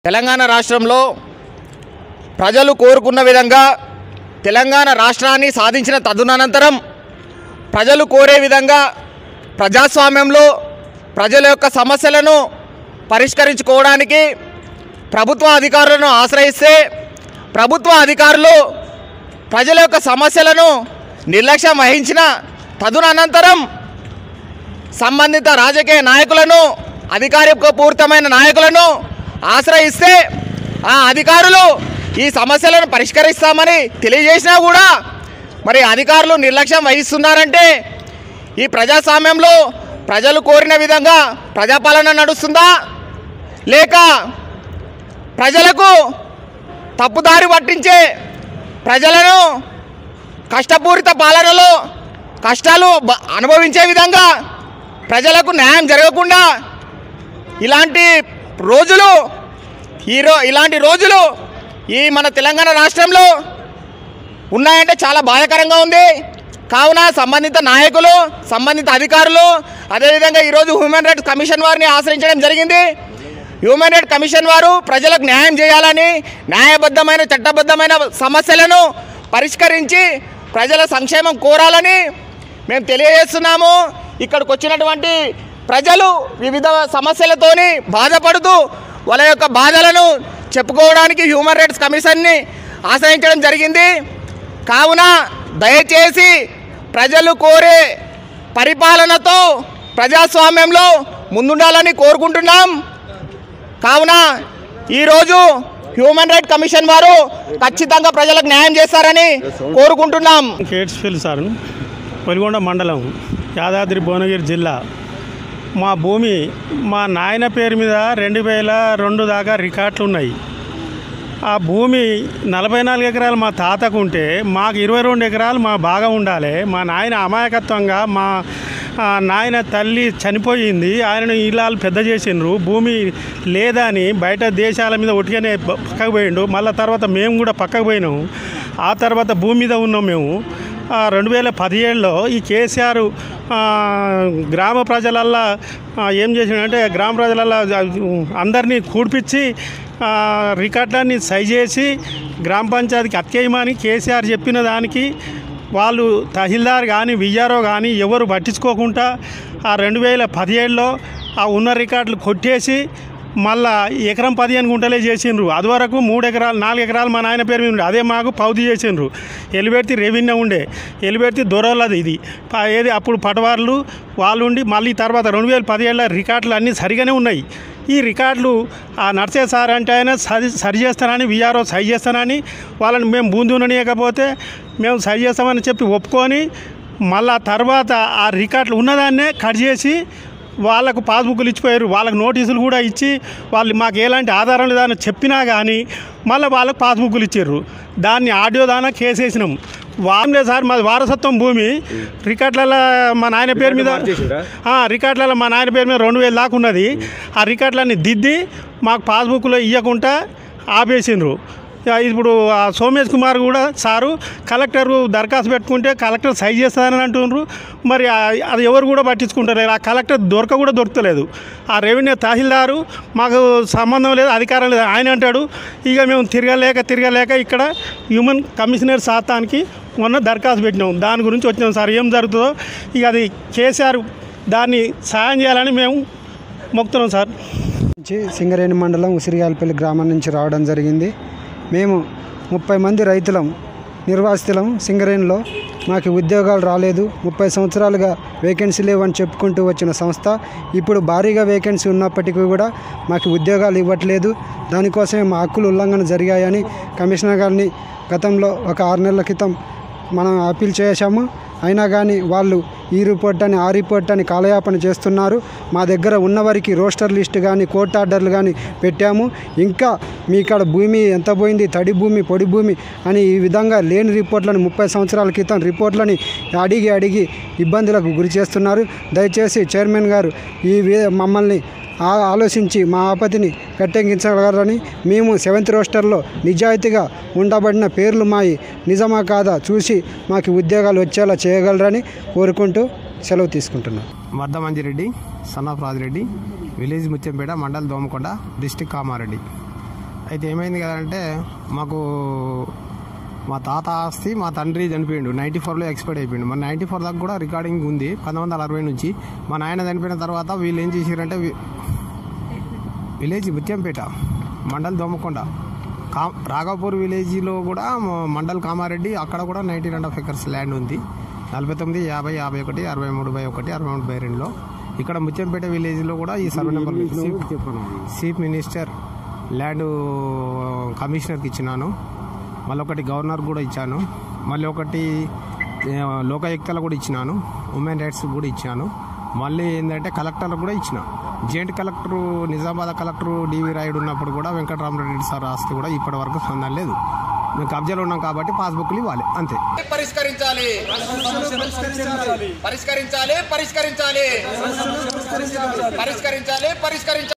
తెలంగాణ రాష్ట్రంలో ప్రజలు కోరుకున్న విధంగా తెలంగాణ రాష్ట్రాన్ని సాధించిన తదునంతరం ప్రజలు కోరే విధంగా ప్రజాస్వామ్యంలో ప్రజల యొక్క సమస్యలను పరిష్కరించుకోవడానికి ప్రభుత్వ అధికారులను ఆశ్రయిస్తే ప్రభుత్వ అధికారులు ప్రజల యొక్క సమస్యలను నిర్లక్ష్యం వహించిన తదునంతరం సంబంధిత రాజకీయ నాయకులను అధికారపూరితమైన నాయకులను ఆశ్రయిస్తే ఆ అధికారులు ఈ సమస్యలను పరిష్కరిస్తామని తెలియజేసినా కూడా మరి అధికారులు నిర్లక్ష్యం వహిస్తున్నారంటే ఈ ప్రజాస్వామ్యంలో ప్రజలు కోరిన విధంగా ప్రజాపాలన నడుస్తుందా లేక ప్రజలకు తప్పుదారి పట్టించే ప్రజలను కష్టపూరిత పాలనలో కష్టాలు బ- అనుభవించే విధంగా ప్రజలకు న్యాయం జరగకుండా ఇలాంటి రోజులు ఈ రో ఇలాంటి రోజులు ఈ మన తెలంగాణ రాష్ట్రంలో ఉన్నాయంటే చాలా బాధాకరంగా ఉంది కావున సంబంధిత నాయకులు సంబంధిత అధికారులు అదేవిధంగా ఈరోజు హ్యూమన్ రైట్స్ కమిషన్ వారిని ఆశ్రయించడం జరిగింది హ్యూమన్ రైట్స్ కమిషన్ వారు ప్రజలకు న్యాయం చేయాలని న్యాయబద్ధమైన చట్టబద్ధమైన సమస్యలను పరిష్కరించి ప్రజల సంక్షేమం కోరాలని మేము తెలియజేస్తున్నాము ఇక్కడికి వచ్చినటువంటి ప్రజలు వివిధ సమస్యలతోని బాధపడుతూ వాళ్ళ యొక్క బాధలను చెప్పుకోవడానికి హ్యూమన్ రైట్స్ కమిషన్ని ఆశ్రయించడం జరిగింది కావున దయచేసి ప్రజలు కోరే పరిపాలనతో ప్రజాస్వామ్యంలో ముందుండాలని కోరుకుంటున్నాం కావున ఈరోజు హ్యూమన్ రైట్ కమిషన్ వారు ఖచ్చితంగా ప్రజలకు న్యాయం చేస్తారని కోరుకుంటున్నాం కేట్స్ఫిల్ సార్ వెలిగొండ మండలం యాదాద్రి భువనగిరి జిల్లా మా భూమి మా నాయన పేరు మీద రెండు వేల రెండు దాకా రికార్డులు ఉన్నాయి ఆ భూమి నలభై నాలుగు ఎకరాలు మా తాతకు ఉంటే మాకు ఇరవై రెండు ఎకరాలు మా బాగా ఉండాలి మా నాయన అమాయకత్వంగా మా ఆ, నాయన తల్లి చనిపోయింది ఆయనను ఇల్లాలు పెద్ద చేసిండ్రు భూమి లేదని బయట దేశాల మీద ఒట్టిగానే ప- పక్కకు పోయిండు మళ్ళీ తర్వాత మేము కూడా పక్కకు పోయినాము ఆ తర్వాత భూమి మీద ఉన్నాం మేము ఆ, రెండు వేల పదిహేడులో ఈ కేసీఆర్ ఆ, గ్రామ ప్రజలల్లా ఆ, ఏం చేసిండంటే గ్రామ ప్రజలల్లా అందరినీ కూడిపించి ఆ, రికార్డులన్నీ సై చేసి గ్రామ పంచాయతీకి అత్యయమని కేసీఆర్ చెప్పిన దానికి వాళ్ళు తహసీల్దార్ కానీ విఆర్ఓ కానీ ఎవరు పట్టించుకోకుండా ఆ రెండు వేల పదిహేడులో ఆ ఉన్న రికార్డులు కొట్టేసి మళ్ళా ఎకరం పదిహేను గుంటలే చేసిండ్రు అది వరకు మూడు ఎకరాలు నాలుగు ఎకరాలు మా నాయన పేరు మీద ఉండే అదే మాకు పౌది చేసిండ్రు ఎలిబెడితే రెవెన్యూ ఉండే ఎలిబెడితే దొరలది ఇది ప- ఏది అప్పుడు పటవార్లు వాళ్ళు ఉండి మళ్ళీ తర్వాత రెండు వేల పదిహేడులో రికార్డులు అన్నీ సరిగానే ఉన్నాయి ఈ రికార్డులు ఆ నర్సే సార్ అంటే ఆయన సరి సరి చేస్తానని విఆర్ఓ సరి చేస్తానని వాళ్ళని మేము బూందు ఉండనీయకపోతే మేము సరి చేస్తామని చెప్పి ఒప్పుకొని మళ్ళా తర్వాత ఆ రికార్డులు ఉన్నదాన్నే కట్ చేసి వాళ్ళకు పాస్బుక్లు ఇచ్చిపోయారు వాళ్ళకి నోటీసులు కూడా ఇచ్చి వాళ్ళు మాకు ఎలాంటి ఆధారం లేదని చెప్పినా కానీ మళ్ళీ వాళ్ళకి పాస్బుక్లు ఇచ్చారు దాన్ని ఆడియో దానా కేసు వేసినాం వామ్లే సార్ మాది వారసత్వం భూమి రికార్డులలో మా నాయన పేరు మీద ఆ, రికార్డులలో మా నాయన పేరు మీద రెండు వేలు దాకా ఉన్నది ఆ రికార్డులన్నీ దిద్ది మాకు పాస్బుక్లో ఇవ్వకుండా ఆపేసిండ్రు ఆ, ఇప్పుడు ఆ సోమేష్ కుమార్ కూడా సారు కలెక్టర్ దరఖాస్తు పెట్టుకుంటే కలెక్టర్ సైజ్ చేస్తానని అంటున్నారు మరి ఆ- అది ఎవరు కూడా పట్టించుకుంటలేరు ఆ కలెక్టర్ దొరక కూడా దొరకలేదు ఆ రెవెన్యూ తహసీల్దారు మాకు సంబంధం లేదు అధికారం లేదు ఆయన అంటాడు ఇక మేము తిరగలేక తిరగలేక ఇక్కడ హ్యూమన్ కమిషనర్ శాతానికి మొన్న దరఖాస్తు పెట్టినాం దాని గురించి వచ్చినాం సార్ ఏం జరుగుతుందో ఇక అది కేసీఆర్ దాన్ని సాయం చేయాలని మేము మొక్కుతున్నాం సార్ నుంచి సింగరేణి మండలం ఉసిరిగాలపల్లి గ్రామం నుంచి రావడం జరిగింది మేము ముప్పై మంది రైతులం నిర్వాసితులం సింగరేణిలో మాకు ఉద్యోగాలు రాలేదు ముప్పై సంవత్సరాలుగా వేకెన్సీ లేవని చెప్పుకుంటూ వచ్చిన సంస్థ ఇప్పుడు భారీగా వేకెన్సీ ఉన్నప్పటికీ కూడా మాకు ఉద్యోగాలు ఇవ్వట్లేదు దానికోసమే మా హక్కులు ఉల్లంఘన జరిగాయని కమిషనర్ గారిని గతంలో ఒక ఆరు నెలల క్రితం మనం అప్పీల్ చేశాము అయినా కానీ వాళ్ళు ఈ రిపోర్ట్ అని ఆ రిపోర్ట్ అని కాలయాపన చేస్తున్నారు మా దగ్గర ఉన్నవారికి రోస్టర్ లిస్ట్ కానీ కోర్ట్ ఆర్డర్లు కానీ పెట్టాము ఇంకా మీ ఇక్కడ భూమి ఎంత పోయింది తడి భూమి పొడి భూమి అని ఈ విధంగా లేని రిపోర్ట్లను ముప్పై సంవత్సరాల క్రితం రిపోర్ట్లని అడిగి అడిగి ఇబ్బందులకు గురి చేస్తున్నారు దయచేసి చైర్మన్ గారు ఈ వి- మమ్మల్ని ఆ- ఆలోచించి మా ఆపతిని కట్టెంగించగలరని మేము సెవెంత్ రోస్టర్లో నిజాయితీగా ఉండబడిన పేర్లు మాయి నిజమా కాదా చూసి మాకు ఉద్యోగాలు వచ్చేలా చేయగలరని కోరుకుంటూ సెలవు తీసుకుంటున్నాను Vardhamanjireddy son of Rajireddy village Muthyampet mandal Domakonda district Kamareddy అయితే ఏమైంది కదంటే మాకు మా తాత ఆస్తి మా తండ్రి చనిపోయిండు నైంటీ ఫోర్లో ఎక్స్పైర్డ్ అయిపోయిండు మన నైంటీ ఫోర్ దాకా కూడా రికార్డింగ్ ఉంది పంతొమ్మిది వందల అరవై నుంచి మా నాయన చనిపోయిన తర్వాత వీళ్ళు ఏం చేసారంటే వి- విలేజ్ ముత్యంపేట మండల్ దోమకొండ కా రాఘాపూర్ విలేజ్లో కూడా మ- మండల్ కామారెడ్డి అక్కడ కూడా nineteen and half acres land ఉంది నలభై తొమ్మిది యాభై యాభై ఒకటి అరవై మూడు బై ఒకటి అరవై మూడు బై రెండులో ఇక్కడ ముత్యంపేట విలేజ్లో కూడా ఈ survey number chief minister land కమిషనర్కి ఇచ్చినాను మళ్ళీ ఒకటి గవర్నర్ కూడా ఇచ్చాను మళ్ళీ ఒకటి ఆ, లోకాయుక్తలు కూడా ఇచ్చినాను ఉమెన్ రైట్స్ కూడా ఇచ్చాను మళ్ళీ ఏంటంటే కలెక్టర్లకు కూడా ఇచ్చిన జాయింట్ కలెక్టర్ నిజామాబాద్ కలెక్టర్ డివి రాయుడు ఉన్నప్పుడు కూడా వెంకటరామరెడ్డి సార్ ఆస్తి కూడా ఇప్పటి వరకు స్పందన లేదు మేము కబ్జాలో ఉన్నాం కాబట్టి పాస్బుక్లు ఇవ్వాలి అంతే పరిష్కరించాలి పరిష్కరించాలి పరిష్కరించాలి పరిష్కరించాలి పరిష్కరించాలి